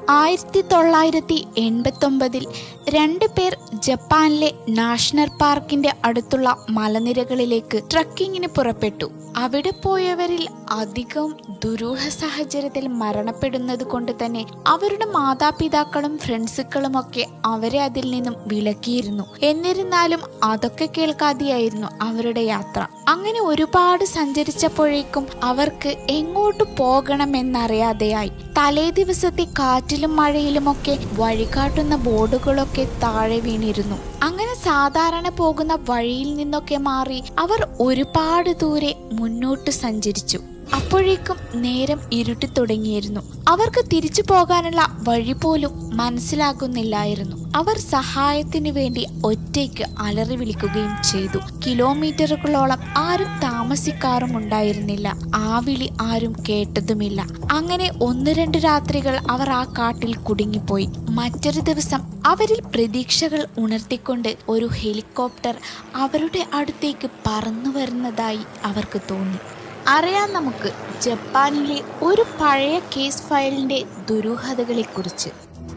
ആയിരത്തി തൊള്ളായിരത്തി എൺപത്തൊമ്പതിൽ രണ്ട് പേർ ജപ്പാനിലെ നാഷണൽ പാർക്കിന്റെ അടുത്തുള്ള മലനിരകളിലേക്ക് ട്രക്കിങ്ങിന് പുറപ്പെട്ടു അവിടെ പോയവരിൽ അധികവും ദുരൂഹ സാഹചര്യത്തിൽ മരണപ്പെടുന്നത് കൊണ്ട് തന്നെ അവരുടെ മാതാപിതാക്കളും ഫ്രണ്ട്സുകളും ഒക്കെ അവരെ അതിൽ നിന്നും വിലക്കിയിരുന്നു എന്നിരുന്നാലും അതൊക്കെ കേൾക്കാതെയായിരുന്നു അവരുടെ യാത്ര അങ്ങനെ ഒരുപാട് സഞ്ചരിച്ചപ്പോഴേക്കും അവർക്ക് എങ്ങോട്ട് പോകണമെന്നറിയാതെയായി തലേ ദിവസത്തെ കാറ്റിലും മഴയിലുമൊക്കെ വഴികാട്ടുന്ന ബോർഡുകളൊക്കെ താഴെ വീണിരുന്നു അങ്ങനെ സാധാരണ പോകുന്ന വഴിയിൽ നിന്നൊക്കെ മാറി അവർ ഒരുപാട് ദൂരെ മുന്നോട്ട് സഞ്ചരിച്ചു അപ്പോഴേക്കും നേരം ഇരുട്ടി തുടങ്ങിയിരുന്നു അവർക്ക് തിരിച്ചു പോകാനുള്ള വഴി പോലും മനസ്സിലാകുന്നില്ലായിരുന്നു അവർ സഹായത്തിന് വേണ്ടി ഒറ്റയ്ക്ക് അലറി വിളിക്കുകയും ചെയ്തു കിലോമീറ്ററുകളോളം ആരും താമസിക്കാറും ഉണ്ടായിരുന്നില്ല ആ വിളി ആരും കേട്ടതുമില്ല അങ്ങനെ ഒന്ന് രണ്ട് രാത്രികൾ അവർ ആ കാട്ടിൽ കുടുങ്ങിപ്പോയി മറ്റൊരു ദിവസം അവരിൽ പ്രതീക്ഷകൾ ഉണർത്തിക്കൊണ്ട് ഒരു ഹെലികോപ്റ്റർ അവരുടെ അടുത്തേക്ക് പറന്നു വരുന്നതായി അവർക്ക് തോന്നി അറിയാം നമുക്ക് ജപ്പാനിലെ ഒരു പഴയ കേസ് ഫയലിന്റെ ദുരൂഹതകളെക്കുറിച്ച്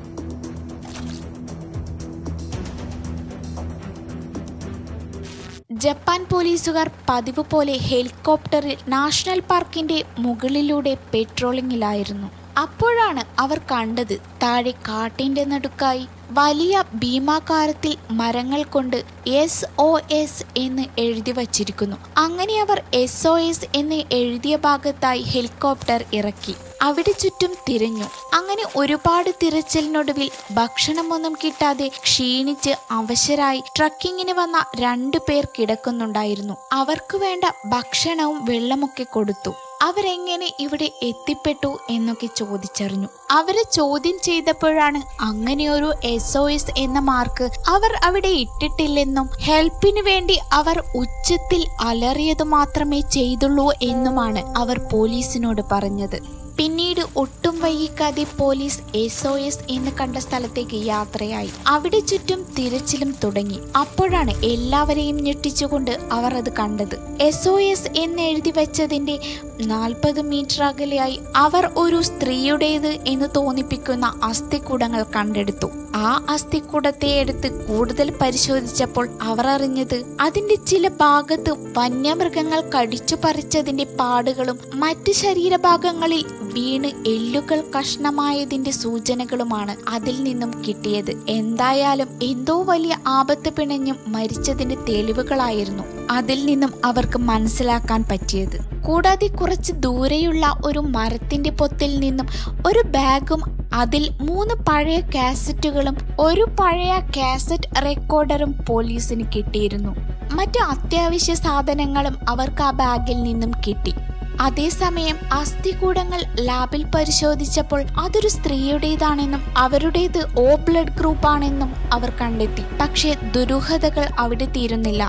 ജപ്പാൻ പോലീസുകാർ പതിവ് പോലെ ഹെലികോപ്റ്ററിൽ നാഷണൽ പാർക്കിന്റെ മുകളിലൂടെ പെട്രോളിംഗിലായിരുന്നു അപ്പോഴാണ് അവർ കണ്ടത് താഴെ കാട്ടിന്റെ നടുക്കായി വലിയ ഭീമാകാരത്തിൽ മരങ്ങൾ കൊണ്ട് എസ് ഒ എസ് എന്ന് എഴുതി വച്ചിരിക്കുന്നു അങ്ങനെ അവർ എസ് ഒ എസ് എന്ന് എഴുതിയ ഭാഗത്തായി ഹെലികോപ്റ്റർ ഇറക്കി അവിടെ ചുറ്റും തിരഞ്ഞു അങ്ങനെ ഒരുപാട് തിരച്ചിലിനൊടുവിൽ ഭക്ഷണമൊന്നും കിട്ടാതെ ക്ഷീണിച്ച് അവശരായി ട്രക്കിങ്ങിന് വന്ന രണ്ടു പേർ കിടക്കുന്നുണ്ടായിരുന്നു അവർക്ക് വേണ്ട ഭക്ഷണവും വെള്ളമൊക്കെ കൊടുത്തു അവരെങ്ങനെ ഇവിടെ എത്തിപ്പെട്ടു എന്നൊക്കെ ചോദിച്ചറിഞ്ഞു അവരെ ചോദ്യം ചെയ്തപ്പോഴാണ് അങ്ങനെയൊരു എസ് ഒ എസ് എന്ന മാർക്ക് അവർ അവിടെ ഇട്ടിട്ടില്ലെന്നും ഹെൽപ്പിന് വേണ്ടി അവർ ഉച്ചത്തിൽ അലറിയത് മാത്രമേ ചെയ്തുള്ളൂ എന്നുമാണ് അവർ പോലീസിനോട് പറഞ്ഞത് പിന്നീട് ഒട്ടും വൈകിക്കാതെ പോലീസ് എസ് ഒ എസ് എന്ന് കണ്ട സ്ഥലത്തേക്ക് യാത്രയായി അവിടെ ചുറ്റും തിരച്ചിലും തുടങ്ങി അപ്പോഴാണ് എല്ലാവരെയും ഞെട്ടിച്ചുകൊണ്ട് അവർ അത് കണ്ടത് എസ് ഒ എസ് എന്ന് എഴുതി വെച്ചതിന്റെ നാൽപ്പത് മീറ്റർ അകലെയായി അവർ ഒരു സ്ത്രീയുടേത് എന്ന് തോന്നിപ്പിക്കുന്ന അസ്ഥിക്കൂടങ്ങൾ കണ്ടെടുത്തു ആ അസ്ഥിക്കൂടത്തെ എടുത്ത് കൂടുതൽ പരിശോധിച്ചപ്പോൾ അവർ അറിഞ്ഞത് അതിന്റെ ചില ഭാഗത്ത് വന്യമൃഗങ്ങൾ കടിച്ചു പറിച്ചതിന്റെ പാടുകളും മറ്റ് ശരീരഭാഗങ്ങളിൽ വീണ് എല്ലുകൾ കഷ്ണമായതിന്റെ സൂചനകളുമാണ് അതിൽ നിന്നും കിട്ടിയത് എന്തായാലും എന്തോ വലിയ ആപത്ത് പിണഞ്ഞും മരിച്ചതിന്റെ തെളിവുകളായിരുന്നു അതിൽ നിന്നും അവർക്ക് മനസ്സിലാക്കാൻ പറ്റിയത് കൂടാതെ കുറച്ച് ദൂരെയുള്ള ഒരു മരത്തിന്റെ പൊത്തിൽ നിന്നും ഒരു ബാഗും അതിൽ മൂന്ന് പഴയ കാസറ്റുകളും ഒരു പഴയ കാസറ്റ് റെക്കോർഡറും പോലീസിന് കിട്ടിയിരുന്നു മറ്റു അത്യാവശ്യ സാധനങ്ങളും അവർക്ക് ആ ബാഗിൽ നിന്നും കിട്ടി അതേസമയം അസ്ഥികൂടങ്ങൾ ലാബിൽ പരിശോധിച്ചപ്പോൾ അതൊരു സ്ത്രീയുടേതാണെന്നും അവരുടേത് ഓ ബ്ലഡ് ഗ്രൂപ്പാണെന്നും അവർ കണ്ടെത്തി പക്ഷേ ദുരൂഹതകൾ അവിടെ തീരുന്നില്ല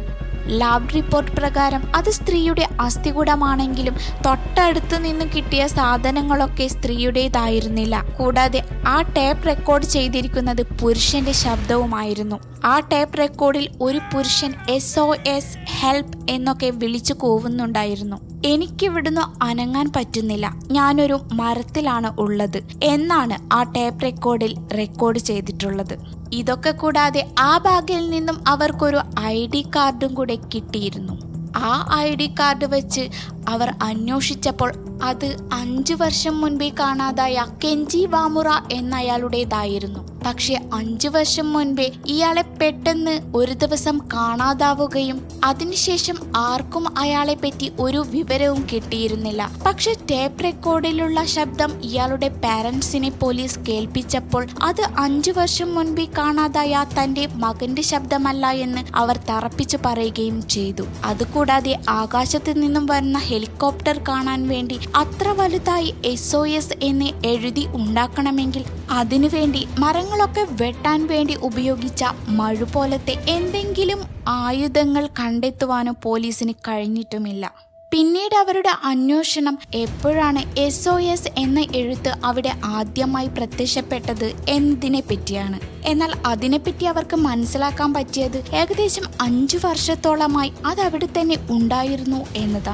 ലാബ് റിപ്പോർട്ട് പ്രകാരം അത് സ്ത്രീയുടെ അസ്ഥികൂടമാണെങ്കിലും തൊട്ടടുത്ത് നിന്ന് കിട്ടിയ സാധനങ്ങളൊക്കെ സ്ത്രീയുടേതായിരുന്നില്ല കൂടാതെ ആ ടേപ്പ് റെക്കോർഡ് ചെയ്തിരിക്കുന്നത് പുരുഷന്റെ ശബ്ദവുമായിരുന്നു ആ ടേപ്പ് റെക്കോർഡിൽ ഒരു പുരുഷൻ എസ് ഒ എസ് ഹെൽപ്പ് എന്നൊക്കെ വിളിച്ചു കൂവുന്നുണ്ടായിരുന്നു എനിക്കിവിടുന്ന് അനങ്ങാൻ പറ്റുന്നില്ല ഞാനൊരു മരത്തിലാണ് ഉള്ളത് എന്നാണ് ആ ടേപ്പ് റെക്കോർഡിൽ റെക്കോർഡ് ചെയ്തിട്ടുള്ളത് ഇതൊക്കെ കൂടാതെ ആ ബാഗിൽ നിന്നും അവർക്കൊരു ഐ ഡി കാർഡും കൂടെ കിട്ടിയിരുന്നു ആ ഐ ഡി കാർഡ് വെച്ച് അവർ അന്വേഷിച്ചപ്പോൾ അത് അഞ്ചു വർഷം മുൻപേ കാണാതായ കെഞ്ചി വാമുറ എന്നയാളുടേതായിരുന്നു പക്ഷെ അഞ്ചു വർഷം മുൻപേ ഇയാളെ പെട്ടെന്ന് ഒരു ദിവസം കാണാതാവുകയും അതിനുശേഷം ആർക്കും അയാളെ പറ്റി ഒരു വിവരവും കിട്ടിയിരുന്നില്ല പക്ഷെ ടേപ്പ് റെക്കോർഡിലുള്ള ശബ്ദം ഇയാളുടെ പാരന്റ്സിനെ പോലീസ് കേൾപ്പിച്ചപ്പോൾ അത് അഞ്ചു വർഷം മുൻപേ കാണാതായ തന്റെ മകന്റെ ശബ്ദമല്ല എന്ന് അവർ തറപ്പിച്ചു പറയുകയും ചെയ്തു അതുകൂടാതെ ആകാശത്ത് നിന്നും വരുന്ന ഹെലികോപ്റ്റർ കാണാൻ വേണ്ടി അത്ര വലുതായി എസ് ഒ എസ് എന്ന് എഴുതി ഉണ്ടാക്കണമെങ്കിൽ അതിനുവേണ്ടി മരങ്ങളൊക്കെ വെട്ടാൻ വേണ്ടി ഉപയോഗിച്ച മഴ പോലത്തെ എന്തെങ്കിലും ആയുധങ്ങൾ കണ്ടെത്തുവാനോ പോലീസിന് കഴിഞ്ഞിട്ടുമില്ല പിന്നീട് അവരുടെ അന്വേഷണം എപ്പോഴാണ് എസ് ഒ എസ് എന്ന എഴുത്ത് അവിടെ ആദ്യമായി പ്രത്യക്ഷപ്പെട്ടത് എന്നതിനെ പറ്റിയാണ് എന്നാൽ അതിനെപ്പറ്റി അവർക്ക് മനസ്സിലാക്കാൻ പറ്റിയത് ഏകദേശം അഞ്ചു വർഷത്തോളമായി അത് അവിടെ തന്നെ ഉണ്ടായിരുന്നു എന്നതാണ്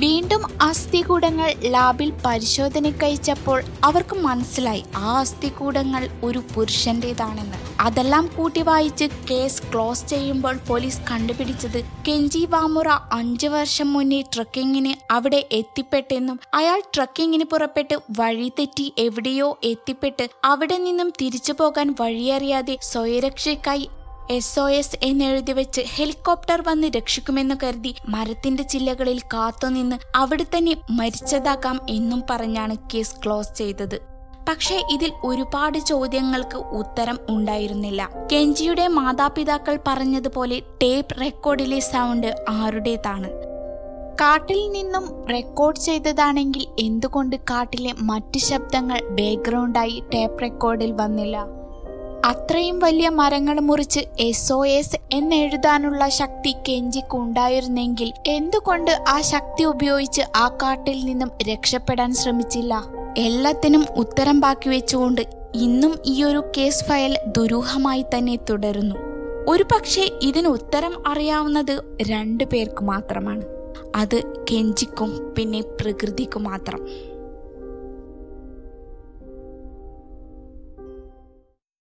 വീണ്ടും അസ്ഥികൂടങ്ങൾ ലാബിൽ പരിശോധനയ്ക്കയച്ചപ്പോൾ അവർക്ക് മനസ്സിലായി ആ അസ്ഥികൂടങ്ങൾ ഒരു പുരുഷന്റേതാണെന്ന് അതെല്ലാം കൂട്ടി വായിച്ച് കേസ് ക്ലോസ് ചെയ്യുമ്പോൾ പോലീസ് കണ്ടുപിടിച്ചത് കെഞ്ചി വാമുറ അഞ്ചു വർഷം മുന്നേ ട്രക്കിങ്ങിന് അവിടെ എത്തിപ്പെട്ടെന്നും അയാൾ ട്രക്കിങ്ങിന് പുറപ്പെട്ട് വഴി തെറ്റി എവിടെയോ എത്തിപ്പെട്ട് അവിടെ നിന്നും തിരിച്ചു പോകാൻ വഴിയറിയാതെ സ്വയരക്ഷയ്ക്കായി എസ് ഒ എസ് എന്നെഴുതി വെച്ച് ഹെലികോപ്റ്റർ വന്ന് രക്ഷിക്കുമെന്ന് കരുതി മരത്തിന്റെ ചില്ലകളിൽ കാത്തുനിന്ന് അവിടെ തന്നെ മരിച്ചതാകാം എന്നും പറഞ്ഞാണ് കേസ് ക്ലോസ് ചെയ്തത് പക്ഷേ ഇതിൽ ഒരുപാട് ചോദ്യങ്ങൾക്ക് ഉത്തരം ഉണ്ടായിരുന്നില്ല കെഞ്ചിയുടെ മാതാപിതാക്കൾ പറഞ്ഞതുപോലെ ടേപ്പ് റെക്കോർഡിലെ സൗണ്ട് ആരുടേതാണ് കാട്ടിൽ നിന്നും റെക്കോർഡ് ചെയ്തതാണെങ്കിൽ എന്തുകൊണ്ട് കാട്ടിലെ മറ്റ് ശബ്ദങ്ങൾ ബാക്ക്ഗ്രൗണ്ടായി ടേപ്പ് റെക്കോർഡിൽ വന്നില്ല അത്രയും വലിയ മരങ്ങൾ മുറിച്ച് എസ് ഒ എസ് എന്നെഴുതാനുള്ള ശക്തി കെഞ്ചിക്ക് ഉണ്ടായിരുന്നെങ്കിൽ എന്തുകൊണ്ട് ആ ശക്തി ഉപയോഗിച്ച് ആ കാട്ടിൽ നിന്നും രക്ഷപ്പെടാൻ ശ്രമിച്ചില്ല എല്ലാത്തിനും ഉത്തരം ബാക്കി വെച്ചുകൊണ്ട് ഇന്നും ഈയൊരു കേസ് ഫയൽ ദുരൂഹമായി തന്നെ തുടരുന്നു ഒരു പക്ഷേ ഇതിന് ഉത്തരം അറിയാവുന്നത് രണ്ടു പേർക്ക് മാത്രമാണ് അത് കെഞ്ചിക്കും പിന്നെ പ്രകൃതിക്കും മാത്രം